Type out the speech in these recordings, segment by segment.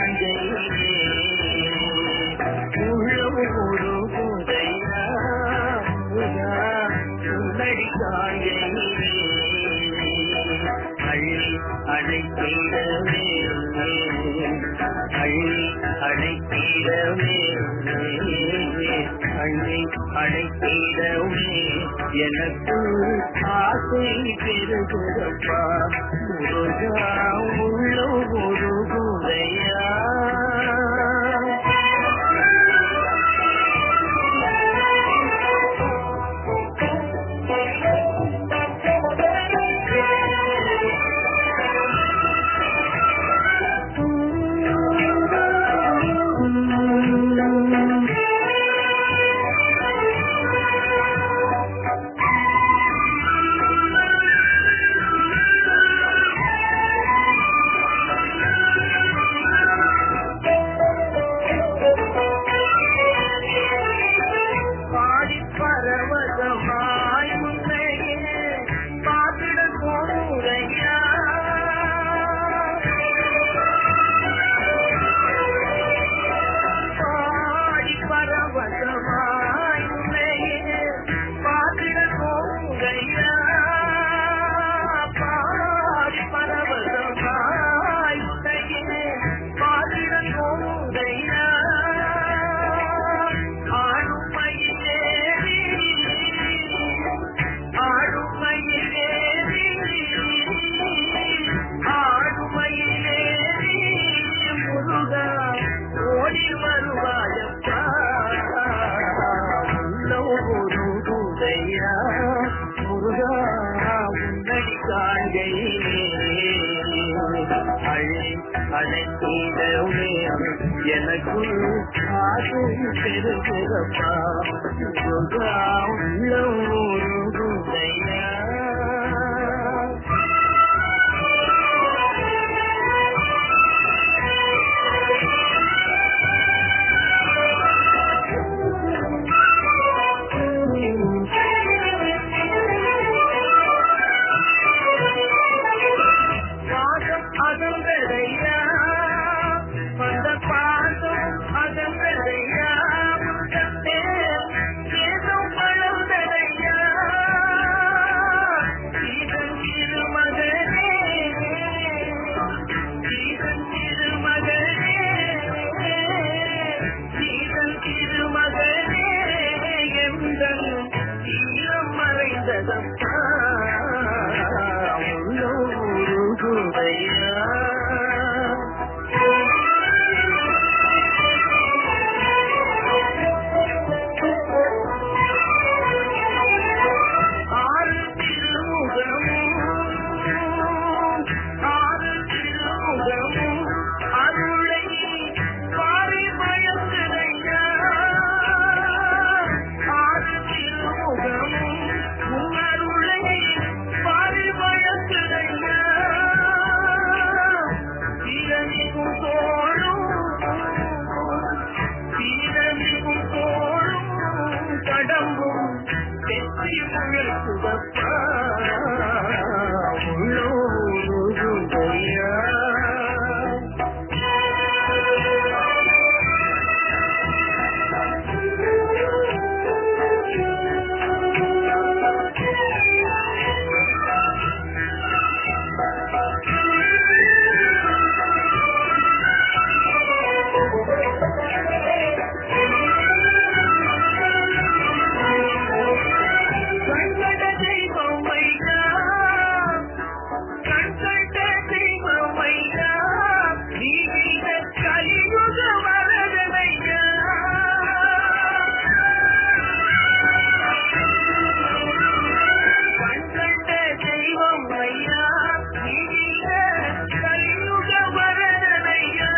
காஞ்சையிலே உள்ளம் ஒரு புதையா முருகா உன்னடி காஞ்சையிலே அள்ளி அழைத்திடவே அள்ளி அழைத்திடவே அள்ளி அழைத்திடவே எனக்கு ஆசை பெருகிறப்பா முருகா உள்ள ஒரு குதையா பாடி பரவசமாய் உன்னையே பார்த்திட போதையா பாடி பரவசமாய் உன்னையே பார்த்திட போதையா பாடி பரவசமாய் உன்னையே பார்த்திட போதையா ஆளுமையிலேறி ஆளுமையிலேறி ஆளுமையிலேறி முருகா ஓடி வருவாயப்பா உள்ள ஒரு குதையா முருகா உன்னடி காண்கையிலே அழை அழைத்திடவே எனக்குள் ஆசை பெருகிறப்பா முருகா உள்ள ஒரு குதையா பாசம் அகன்றதையா வந்த பாசம் அகன்றதையா முகத்தே ஏதோ பழந்ததையா இதன் திருமகனே இதன் திருமகனே இதன் திருமகனே எந்தன் ஈரம் மறைந்ததப்பா உள்ளூரு குதையா ஆறு திருமுகமும் ஆறு திருமுகமும் அருளை பாரி மயங்குதையா ஆறு திருமுகமும் உன் அருளை பாரி மயங்குதையா தீரணிக்கும் தோழும் தீரணிக்கும் தோழும் கடம்பும் வெற்றி முழக்குதப்பா உள்ளூரு பொய்யா கண்கண்ட தெய்வம் ஐயா கண்கண்ட தெய்வம் ஐயா நீ இந்த கலியுக வரதனையா கண்கண்ட தெய்வம் ஐயா நீ இந்த கலியுக வரதனையா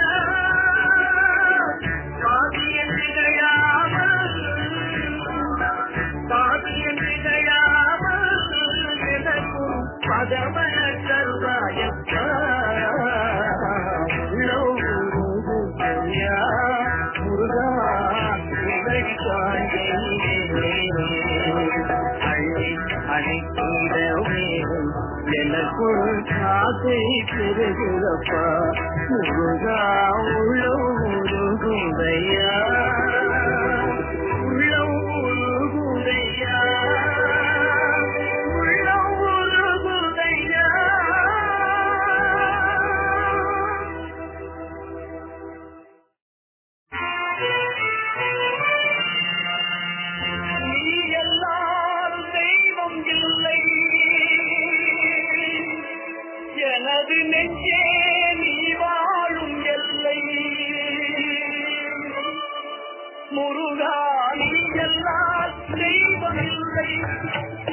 காவியம் நிகழாமல் காவியம் நிகழாமல் எனக்கும் பதமன கருவாயப்பா உள்ளூருயா முருகா உதவி காண்கிறே அள்ளி அழைத்திடவே எனக்குள் ஆசை பெருகிறப்பா முருகா உள்ள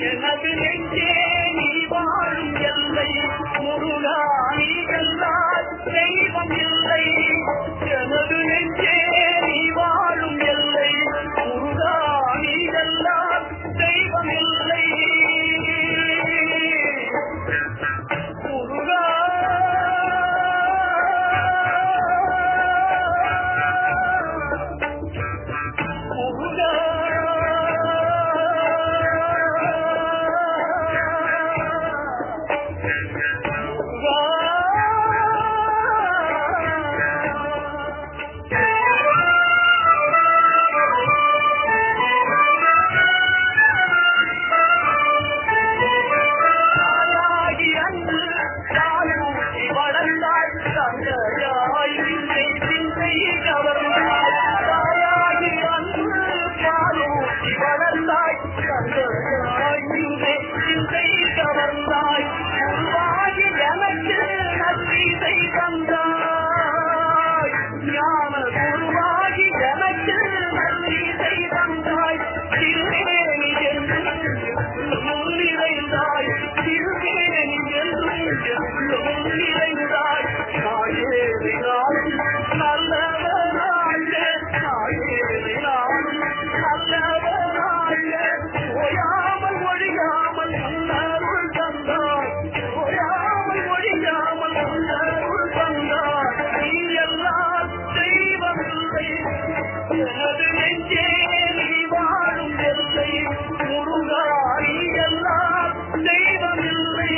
எனது நெஞ்சே நீ வாழும் எல்லை முருகா நீ கல்லால் தெய்வம் இல்லை எனது நெஞ்சே நீ வாழும் எல்லை முருகா நீ கல்லால் தெய்வம் இல்லை முருகா முருகா தாயாகி அன்று தாயூட்டி வளர்ந்தாய் தந்தையாய் சிந்தை சிந்தை கவர்ந்தாய் தாயாகி அன்று தாயூட்டி வளர்ந்தாய் தந்தையாய் சிந்தை சிந்தை கவர்ந்தாய் உருவாகி எனக்கு நல்விதை தந்தாய் ஞான குருவாகி எனக்கு நல்விதை தந்தாய் திருவேணி என்று நிறைந்தாய் திருவேணி என்றும் எவ்வளவு நிறைந்தாய் தாயேறி நாளும் நல்லவனாய தாயேறி நாளும் நல்லவனாய ஓயாமல் ஒழியாமல் நல்லருள் தந்தாய் ஓயாமல் ஒழியாமல் நல்லருள் தந்தாய் நீ எல்லாம் தெய்வமில்லை எனது நெஞ்சே நீ வாழும் எல்லை முருகா நீ எல்லாம் தெய்வமில்லை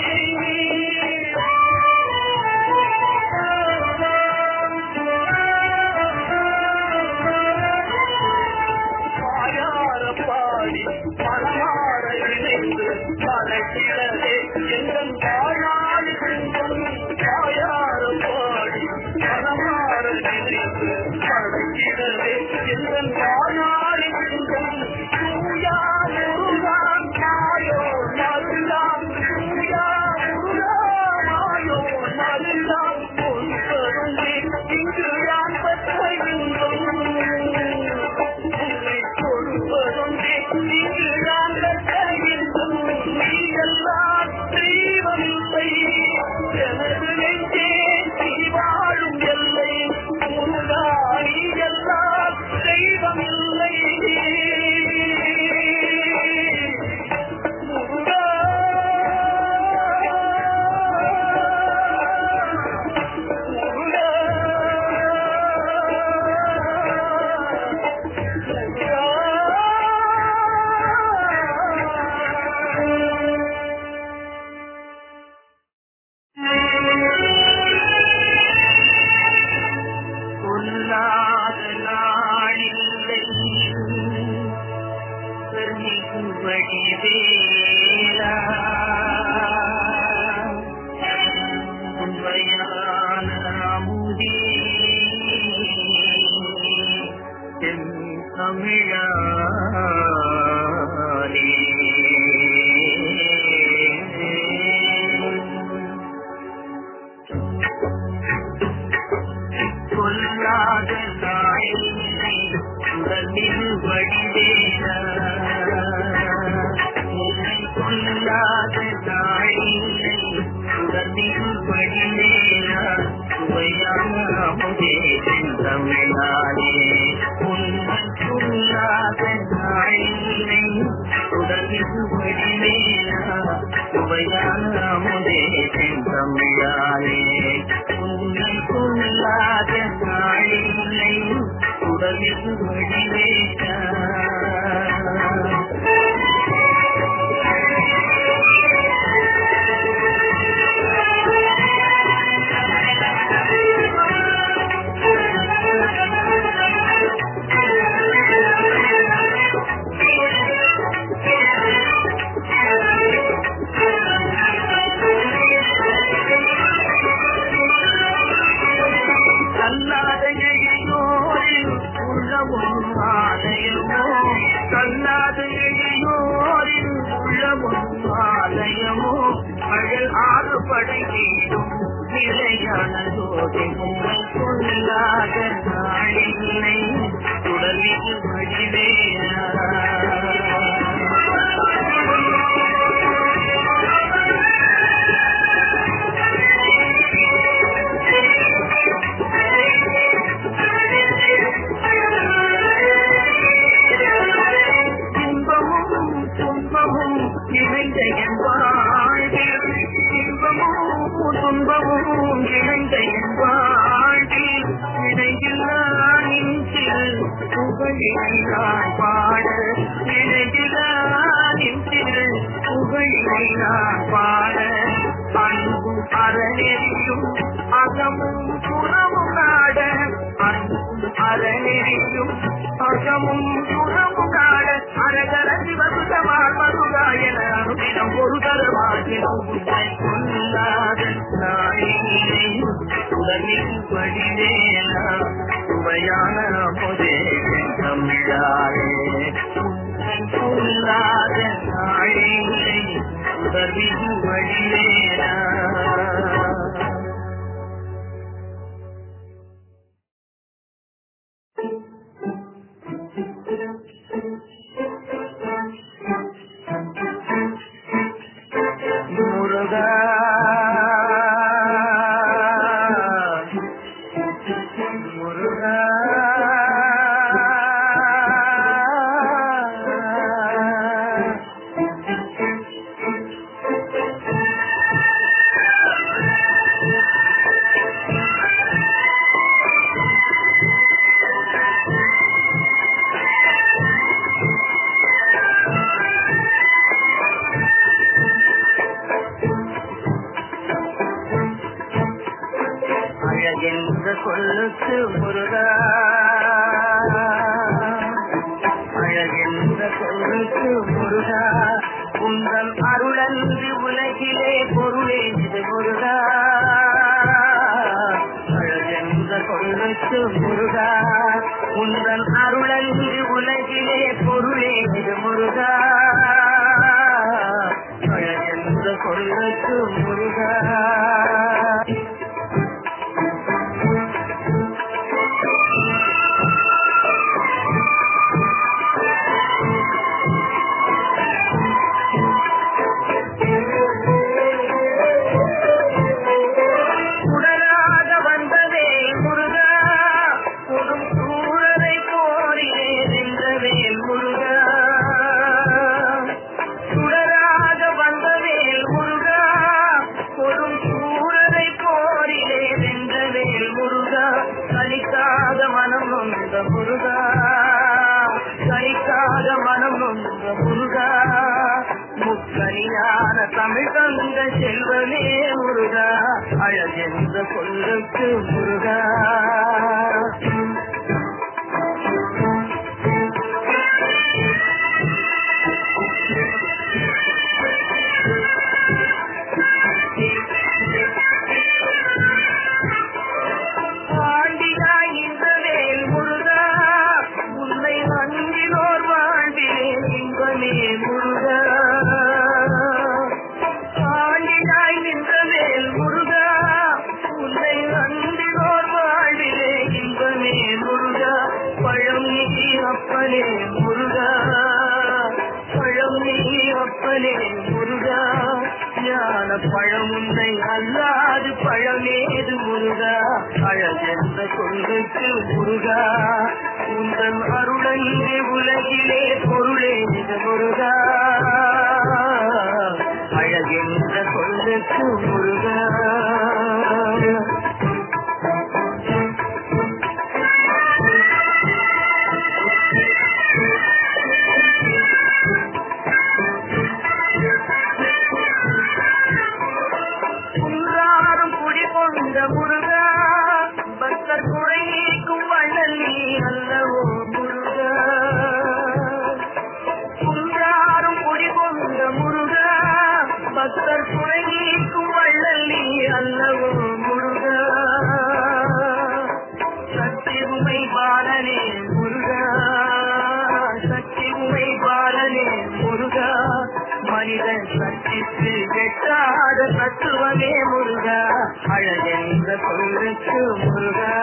பாயார பாடி மனமாற இணைந்து பறக்கிறதே எங்கள் வாழாடி செல்வம் பாயார பாடி மனமாற இணைந்து பறக்கிறதே எங்கள் வாழாடி செல்வம் தூயா முருகான் மாயோ மருளாம் தூயா முருகா மாயோ மருளாம் பொன்பருந்தே இங்கு யான் பெற்ற இன்பம் உன்னை கொடுப்பதொன்றே இங்கு நான் பெற்ற இன்பம் நீ எல்லாம் தெய்வமில்லை எனது நெஞ்சே நீ வாழும் எல்லை முருகா நீ எல்லாம் தெய்வமில்லை முருகா சொல்லாத நாளில்லை வடிவேலா உண்மையான அமுதே என் தமிழானே கொல்லாத நாயினை உடலில் வடிவேல உன்னை கொல்லாத நாயினை உடலில் வடிவேல சுவையான அமுதே தமிழானே உன்னை கொல்லாத நாயினை உடலில் வடிவேல சுவையான அமுதே தமிழானே உன்னை கொள்ளாத நாளில்லை உடலில் வடிவேற்ற கல்லாத எழியோரில் உள்ளமும் ஆலயமோ கல்லாத எழியோரில் உள்ளமும் ஆலயமோ அழல் ஆறு படை வீடும் நிலையான ஜோதி உண்மை கொள்ளாத நாளில்லை உடலில் வடிவேலா புகழினாய் பாட நினைகிறானின் திரு புகழினாய் பாட அன்பும் அறநெறியும் அகமும் புறமும் நாட அன்பும் அறநெறியும் அகமும் புறமும் நாட அரகர சிவசுதமார் மருகாயன அனுதினம் ஒரு தரமாகினும் உன்னை கொல்லாத நாளினை உலகில் படிவேனா சுவையான முதே தமிழாரே உன்னை கொல்லாத நாளினை உலகில் படிவேனா முருகா முருகா அழகென்ற சொல்லுக்கு முருகா அழகென்ற சொல்லுக்கு முருகா உங்கள் அருளன்றி உலகிலே பொருளே இது முருகா அழகென்ற சொல்லுக்கு முருகா உங்கள் அருளன்றி உலகிலே பொருளே இது முருகா அழகென்ற சொல்லுக்கு முருகா உடலாக வந்ததே முருகா கொடும் சூழலை போரிலே நின்றதே முருகா சுடராக வந்ததே முருகா கொடும் சூழலை போரிலே நின்றதே முருகா கலிக்காத மனம் நொந்த முருகா கலிக்காத மனம் நொந்த முருகா முக்கனியான தமிழ் தந்த செல்வமே முருகா அழகென்ற சொல்லுக்கு முருகா ஆண்டினாய் இந்த வேல் முருகா உன்னை அன்பினோர் வாழ்விலே இன்பமே முருகா ஆண்டினாய் நின்ற வேல் முருகா உன்னை அன்பினோர் வாழ்விலே இன்பமே முருகா பழம் நீ அப்பனே முருகா பழம் நீ அப்பனே முருகா ஞான பழம் உன்னை அல்லாது பழமேது முருகா அழகென்ற சொல்லுக்கு முருகா உந்தன் அருளங்கே உலகிலே பொருளே இது முருகா அழகென்ற சொல்லுக்கு முருகா குன்றாரும் குடி கொண்ட முருகா பக்தர் குறை நீக்கும் வள்ளல் நீ அல்லவோ முருகா குன்றாரும் குடி கொண்ட முருகா பக்தர் குறை நீக்கும் வள்ளல் நீ அல்லவோ முருகா சக்தி உமை பாலனே முருகா சக்தி உமை பாலனே முருகா மனிதன் சக்திக்கு எட்டாத தத்துவமே முருகா அழகென்ற சொல்லுக்கு முருகா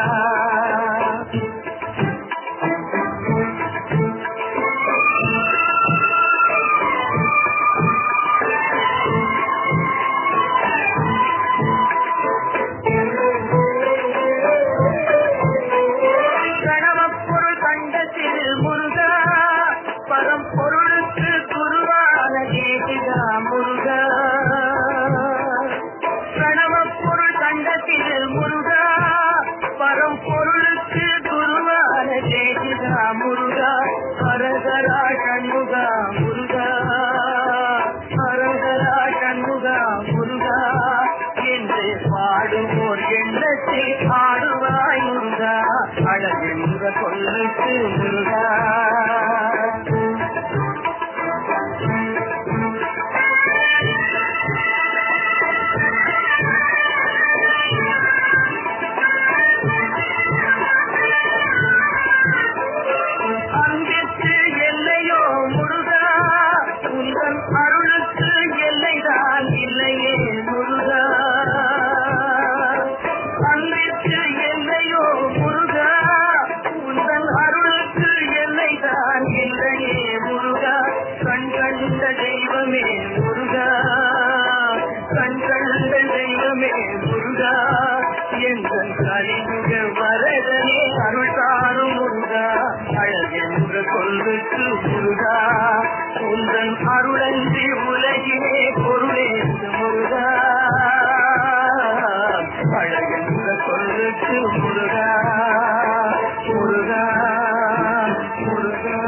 கணவப்பொருள் கண்டத்தில் முருகா பரம்பொருளுக்கு குருவான தேசிகா முருகா கணவப்பொருள் கண்டத்தில் முருகா பரம்பொருள் என்ற சொல்லுக்கு முருகா அன்பிற்கு எல்லையோ முருகா உந்தன் அருளுக்கு எல்லைதான் இல்லையே முருகா அன்பிற்கு எல்லையோ முருகா உந்தன் அருளுக்கு எல்லைதான் இல்லையே முருகா கண் கண்ட தெய்வமே முருகா கண் கண்ட தெய்வமே முருகா எங்கள் கலியுக வரதனே அருள் தாரும் முருகா அழகென்ற சொல்லுக்கு முருகா உந்தன் அருளன்றி உலகிலே பொருளேந்து முருகா அழகென்ற சொல்லுக்கு முருகா முருகா முருகா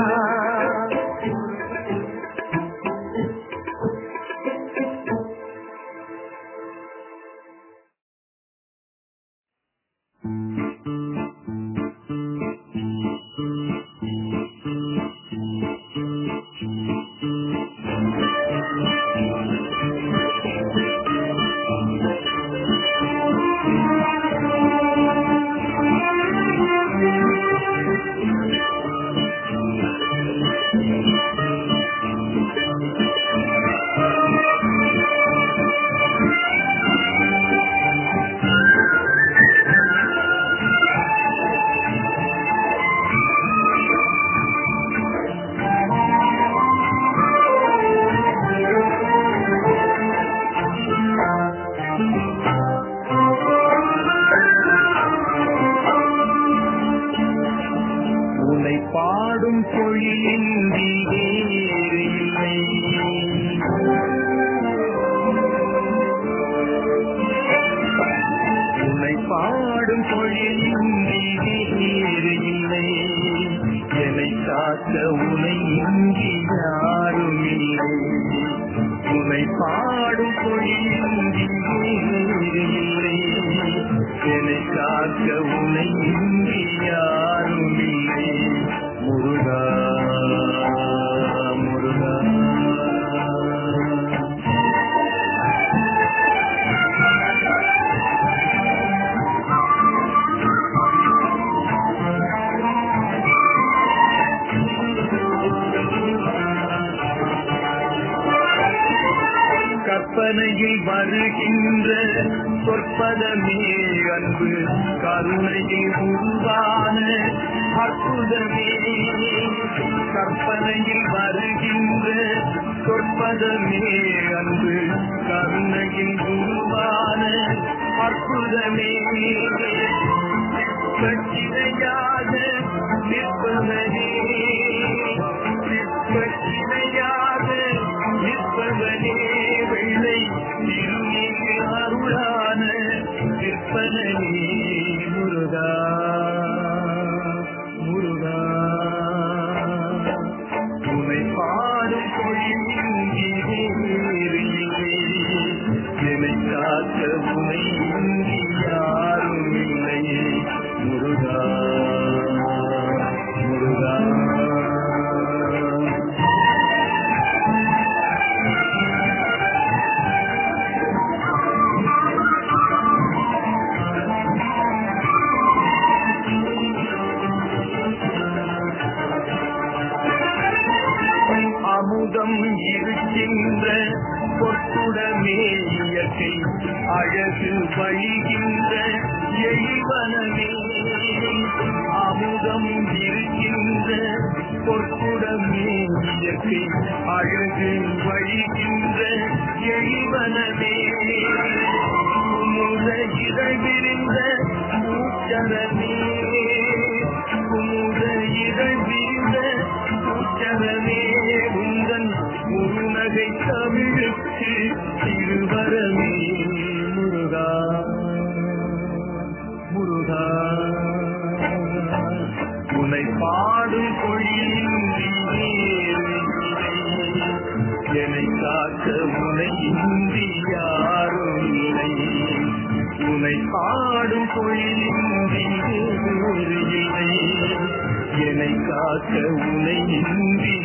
உன்னை பாடும் பொழியின்றி வேறு இல்லை உன்னை பாடும் பொழியின்றி வேறு இல்லை என்னை காக்க உனை இன்றி யாரும் இல்லை உன்னை பாடும் பொழியின்றி வேறு இல்லை என்னை காக்க உனை இன்றி யாரும் இல்லை முருகா முருகா கற்பனையில் வருகின்ற சொற்பதமே அன்பு கருணையில் உருவான அற்புதமே கற்பனையில் வருகின்ற சொற்பதமே அன்பு கருணையில் உருவான அற்புதமே கட்சிதையாக நிற்பவனே கட்சிதையாக நிற்பவனே வெள்ளை திருநீர் அருளான நிற்பனே முருகா முருகா உனை பாடும் பொழியின்றி வேறு இல்லை என்னை காக்க உனை இன்றி யாரும் இல்லை முருகா முருகா அமுதம் இருக்கின்ற பொட்டுடமே இயற்கை அழகு வழிகின்ற எழிவனமே அமுதம் இருக்கின்ற பொற்குடமே இயற்கை அழகு வழிகின்ற எழிவனமே குமுத இதழ்விரிந்த பூச்சரமே குமுத இதழ்விரிந்த பூச்சரமே உந்தன் முருநகை தமிழுக்கு திருவரமே முருகா முருகா உன்னை பாடும் பொழியின்றி வேறு இல்லை. என்னை காக்க உனை இன்றி யாரும் இல்லை உனை பாடும் பொழிலின்றி வேறு இல்லை என்னை காக்க உனை இன்றி